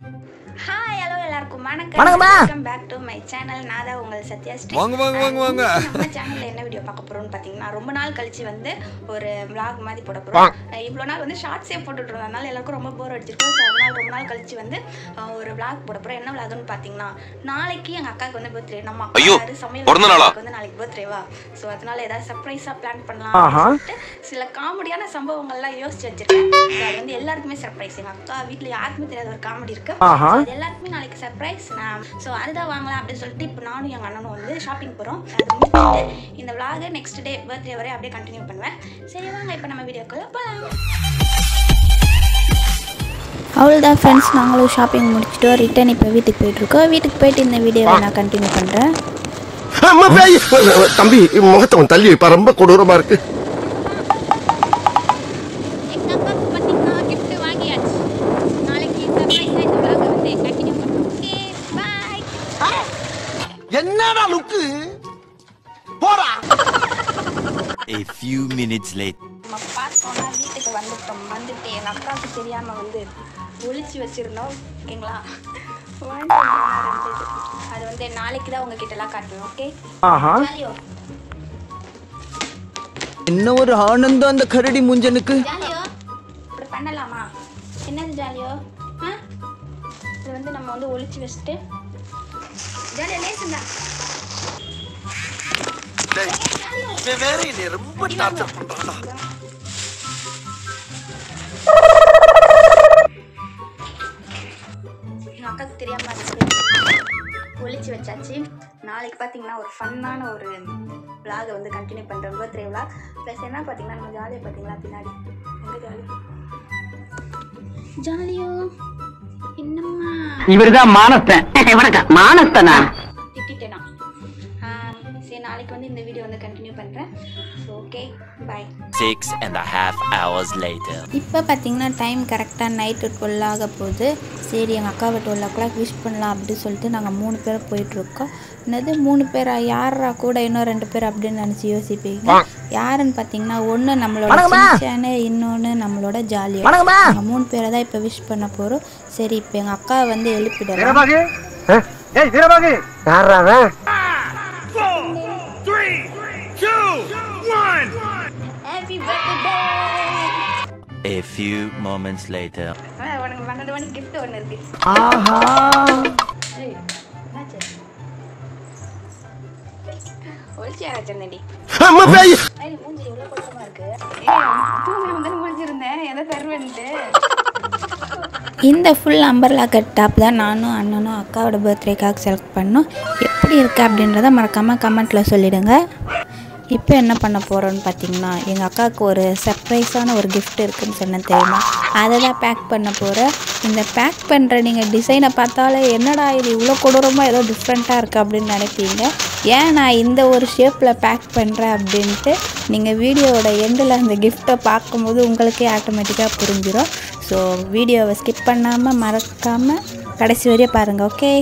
Hi hello எல்லாருக்கும் வணக்கம் வணக்கம்மா. Welcome back to my channel நான் தான் உங்கள் சத்யா ஸ்ரீ வாங்க, வாங்க, வாங்க, வாங்க. நம்ம சேனல்ல என்ன வீடியோ பார்க்க போறோம்னு பார்த்தீங்கன்னா ரொம்ப நாள் கழிச்சு வந்து ஒரு vlog மாதிரி போட போறோம் இவ்வளோ நாள் வந்து ஷார்ட்ஸே போட்டுட்டு இருந்தோம் அதனால எல்லாருக்கும் ரொம்ப போர் அடிச்சிருக்கும் ஸோ அதனால ரொம்ப நாள் கழிச்சு வந்து அஹ், ஒரு vlog போட போறோம் என்ன vlogனு பார்த்தீங்கன்னா நாளைக்கு எங்க அக்காவுக்கு வந்து பர்த்டே நம்ம அக்கா ஐயோ, யாரு சமையல் பிறந்த நாளா? அக்காவுக்கு வந்து நாளைக்கு பர்த்டேவா ஸோ அதனால ஏதாவது சர்ப்ரைஸாக பிளான் பண்ணலாம் அப்படின்னு சொல்லிட்டு சில காமெடியான சம்பவங்கள்லாம் யோசிச்சு வச்சிருக்கேன் So, அது வந்து எல்லாருக்குமே சர்ப்ரைஸ் எங்க அக்கா வீட்டில் யாருக்குமே தெரியாத ஒரு காமெடி இருக்கு So, அது எல்லாருக்குமே நாளைக்கு சர்ப்ரைஸ் நான் ஸோ அதுதான் வாங்கலாம் அப்படின்னு சொல்லிட்டு இப்போ நானும் எங்கள் அண்ணனும் வந்து ஷாப்பிங் போகிறோம் அது முடிச்சுட்டு இந்த vlog நெக்ஸ்ட் டே பர்த்டே வரை அப்படியே கண்டினியூ பண்ணுவேன் சரி வாங்க இப்போ நம்ம வீடியோக்குள்ள போகலாம் அவ்வளோதான் ஃப்ரெண்ட்ஸ் நாங்களும் ஷாப்பிங் முடிச்சுட்டு ரிட்டர்ன் இப்போ வீட்டுக்கு போயிட்டுருக்கோம் வீட்டுக்கு போயிட்டு இந்த வீடியோவை நான் கண்டினியூ பண்ணுறேன் அம்மா பேய் தம்பி முகத்தை கொஞ்சம் தள்ளி வைப்பா ரொம்ப கொடூரமா இருக்கு எங்கள் அக்காவுக்கு பார்த்தீங்கன்னா gift வாங்கியாச்சு நாளைக்கு சர்ப்ரைஸாக இந்த vlog வந்து கண்டினியூ பண்ணுவோம் ஓகே பாய் என்னடா லுக்கு போடா A few minutes later. நம்ம பார்த்தோம்னா வீட்டுக்கு வந்துட்டோம் வந்துட்டு எங்கள் அக்காவுக்கு தெரியாமல் வந்து ஒளிச்சு வச்சிருந்தோம் ஓகேங்களா வாங்கிட்டு வந்தோம் ரெண்டு இது. அது வந்து நாளைக்கு தான் உங்ககிட்ட எல்லாம் காட்டுவேன் ஓகே ஜாலியோ என்ன ஒரு ஆனந்தம் அந்த கரடி முஞ்சனுக்கு ஜாலியோ இப்படி பண்ணலாமா என்னது ஜாலியோ ஆ இது வந்து நம்ம வந்து ஒளிச்சு வச்சுட்டு ஜாலியோ லேசுங்க வேற என்னை ரொம்ப டார்ச்சர் பண்றாடா எங்கள் அக்காவுக்கு தெரியாமல் இருக்கு ஒளிச்சு வச்சாச்சு நாளைக்கு பார்த்தீங்கன்னா ஒரு ஃபன்னான ஒரு vlog வந்து கண்டினியூ பண்ணுறோம் பர்த்டே vlog ப்ளஸ் என்ன பார்த்தீங்கன்னா நம்ம ஜாலியாக பார்த்தீங்களா பின்னாடி எங்கே ஜாலி ஜாலியோ என்னம்மா இவருதான் மானஸ்தன் வணக்கம் மானஸ்தனா திட்டிட்டேனா ஆ, சரி நாளைக்கு வந்து இந்த வீடியோ வந்து கண்டினியூ பண்ணுறேன் so okay bye Six and a half hours later. இப்போ பார்த்தீங்கன்னா டைம் கரெக்டாக நைட்டு டுவெல் ஆக போகுது சரி எங்கள் அக்காவை டுவெல் ஓ கிளாக் விஷ் பண்ணலாம் அப்படின்னு சொல்லிட்டு நாங்கள் மூணு பேர் போயிட்டுருக்கோம் என்னது மூணு பேரா யாரா கூட இன்னும் ரெண்டு பேர் அப்படின்னு நினச்சி யோசிப்பீங்க யாருன்னு பார்த்தீங்கன்னா ஒன்று நம்மளோட சின்சானு இன்னொன்று நம்மளோட ஜாலியாக நாங்கள் மூணு பேரை தான் இப்போ விஷ் பண்ண போகிறோம் சரி இப்போ எங்கள் அக்காவை வந்து எழுப்பிடலாம் யாரா அவன் happy birthday A few moments later. உனக்கு பன்னெண்டு மணிக்கு gift ஒன்று இருக்கு ஆஹா ஏய், என்னாச்சு ஒளிச்சு யாராச்சும் அம்மா பேய் ஐய், மூஞ்சி எவ்வளோ கொடூரமா இருக்கு ஏய், தூங்கி வந்து முடிஞ்சிருந்தேன் எதை தருவேன்ட்டு இந்த ஃபுல் அம்பர்லா கட் டாப் தான் நானும் அண்ணனும் அக்காவோட பர்த்டேக்காக செலக்ட் பண்ணோம் எப்படி இருக்குது அப்படின்றத மறக்காமல் கமெண்ட்டில் சொல்லிடுங்க இப்போ என்ன பண்ண போகிறோன்னு பார்த்தீங்கன்னா எங்கள் அக்காவுக்கு ஒரு சர்ப்ரைஸான ஒரு gift இருக்குன்னு சொன்னேன் தெரியுமா அதை தான் பேக் பண்ண போகிறேன் இந்த பேக் பண்ணுற நீங்கள் டிசைனை பார்த்தாலே என்னடா இது இவ்வளோ கொடூரமாக ஏதோ டிஃப்ரெண்ட்டாக இருக்குது அப்படின்னு நினைப்பீங்க ஏன் நான் இந்த ஒரு ஷேப்பில் பேக் பண்ணுறேன் அப்படின்ட்டு நீங்கள் வீடியோவோட எண்டில் அந்த கிஃப்ட்டை பார்க்கும்போது உங்களுக்கே ஆட்டோமேட்டிக்காக புரிஞ்சிடும் ஸோ வீடியோவை ஸ்கிப் பண்ணாமல் மறக்காமல் கடைசி வரையும் பாருங்கள் ஓகே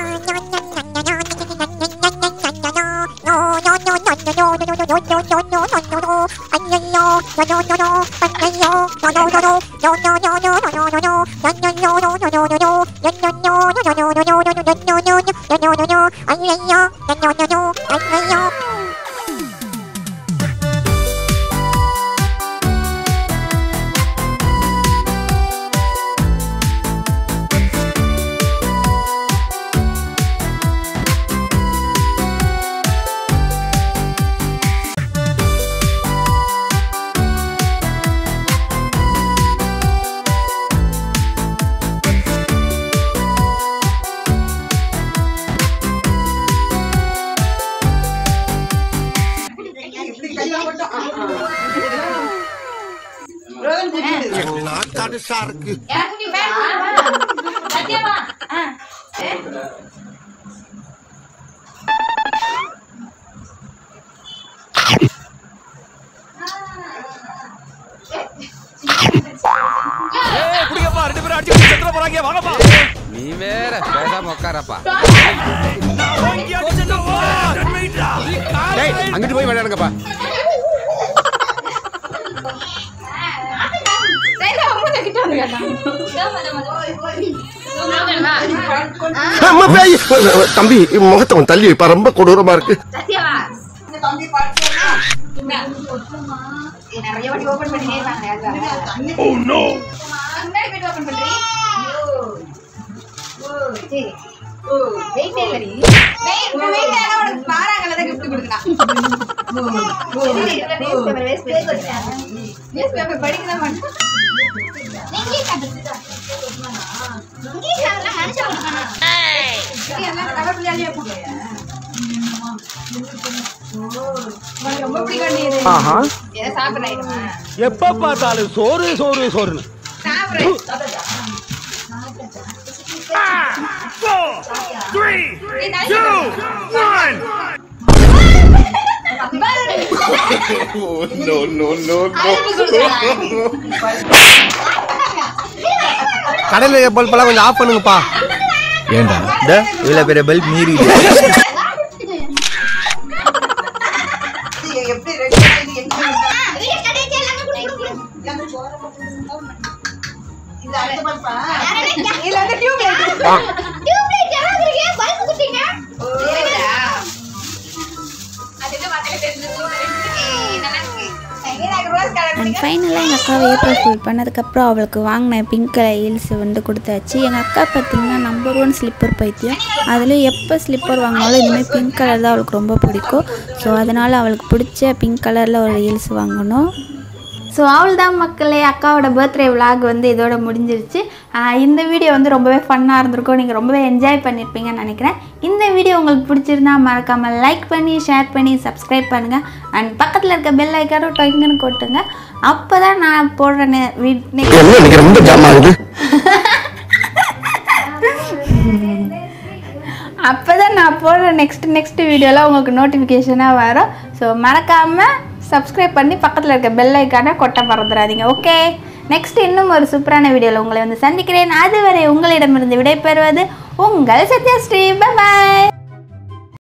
என்ன கடுசா இருக்கு குடிங்கப்பா ரெண்டு பேரும் அடிச்சு செத்துற போறாங்க வாங்கப்பா நீ வேற பேசாம உட்காரப்பா டேய் அங்கிட்டு போய் விளையாடுங்கப்பா கிட்ட வந்து அம்மா பேய் தம்பி முகத்தை கொஞ்சம் தள்ளி வைப்பா ரொம்ப கொடூரமா இருக்கு சத்யாவா நிறைய வாட்டி ஓபன் பண்ணிட்டே இருக்காங்க முன்னாடி போயிட்டு ஓபன் பண்றீ சரி வெயிட் இல்லடி வெயிட் வெயிட் ஆனா உனக்கு பாறாங்கல தான் gift கொடுக்கலாம் newspaper waste newspaper படிக்க தான் மாட்டேன் இங்கிலீஷ் இங்கிலீஷ் அதெல்லாம் மனுஷன் கொடுக்கணும் எல்லாம் கவர் பிள்ளையாலே போடுறியா உனக்கு ரொம்ப பிடிக்கும் நீ இது ஏதோ சாப்பிட்ற ஐட்டமா எப்ப பார்த்தாலும் சோறு சோறு சோறுன்னு சாப்பிட்றேன் கடையில பல்ப் எல்லாம் கொஞ்சம் ஆஃப் பண்ணுங்கப்பா ஏண்டா இவ்வளவு பெரிய பல்ப் மீறி எப்படி ரெடி இதுல வந்து டியூப் லைட் டியூப் லைட் யாராவது இருக்கே பல்ப் குத்திங்க அது என்ன வார்த்தை தெரிஞ்சு நல்லா இருக்கு எனக்கு ரோஸ் கலர் அண்ட் ஃபைனலாக எங்கள் அக்காவை ஏப்ரல் ஃபுல் பண்ணதுக்கப்புறம் அவளுக்கு வாங்கின பிங்க் கலர் ஹீல்ஸ் வந்து கொடுத்தாச்சு எங்கள் அக்கா பார்த்தீங்கன்னா நம்பர் ஒன் ஸ்லிப்பர் பைத்தியம் அதுலேயும் எப்போ ஸ்லிப்பர் வாங்கினாலும் இனிமேல் பிங்க் கலர் தான் அவளுக்கு ரொம்ப பிடிக்கும் ஸோ அதனால் அவளுக்கு பிடிச்ச பிங்க் கலரில் ஒரு ஹீல்ஸ் வாங்கணும் ஸோ அவள் தான் மக்களே அக்காவோட பர்த்டே விலாக் வந்து இதோட முடிஞ்சிருச்சு ஆஹ் இந்த வீடியோ வந்து ரொம்பவே ஃபன்னாக இருந்திருக்கும் நீங்கள் ரொம்பவே என்ஜாய் பண்ணியிருப்பீங்கன்னு நினைக்கிறேன் இந்த வீடியோ உங்களுக்கு பிடிச்சிருந்தா மறக்காமல் லைக் பண்ணி ஷேர் பண்ணி சப்ஸ்கிரைப் பண்ணுங்கள் அண்ட் பக்கத்தில் இருக்க பெல் ஐக்காரும் டொய்ங்கன்னு கொட்டுங்க அப்போ தான் நான் போடுற நெ வீ- next என்ன இன்னைக்கு ரொம்ப ஜாம் ஆகுது அப்போ தான் நான் போடுற நெக்ஸ்ட் நெக்ஸ்ட் வீடியோலாம் உங்களுக்கு நோட்டிஃபிகேஷனாக வரும் ஸோ மறக்காமல் சப்ஸ்கிரைப் பண்ணி பக்கத்தில் இருக்க பெல் ஐக்கானை கொட்ட மறந்துடாதீங்க ஓகே நெக்ஸ்ட் இன்னும் ஒரு சூப்பரான வீடியோவில் உங்களை வந்து சந்திக்கிறேன் அதுவரை உங்களிடமிருந்து விடைபெறுவது உங்கள் சத்யஸ்ரீ பாய்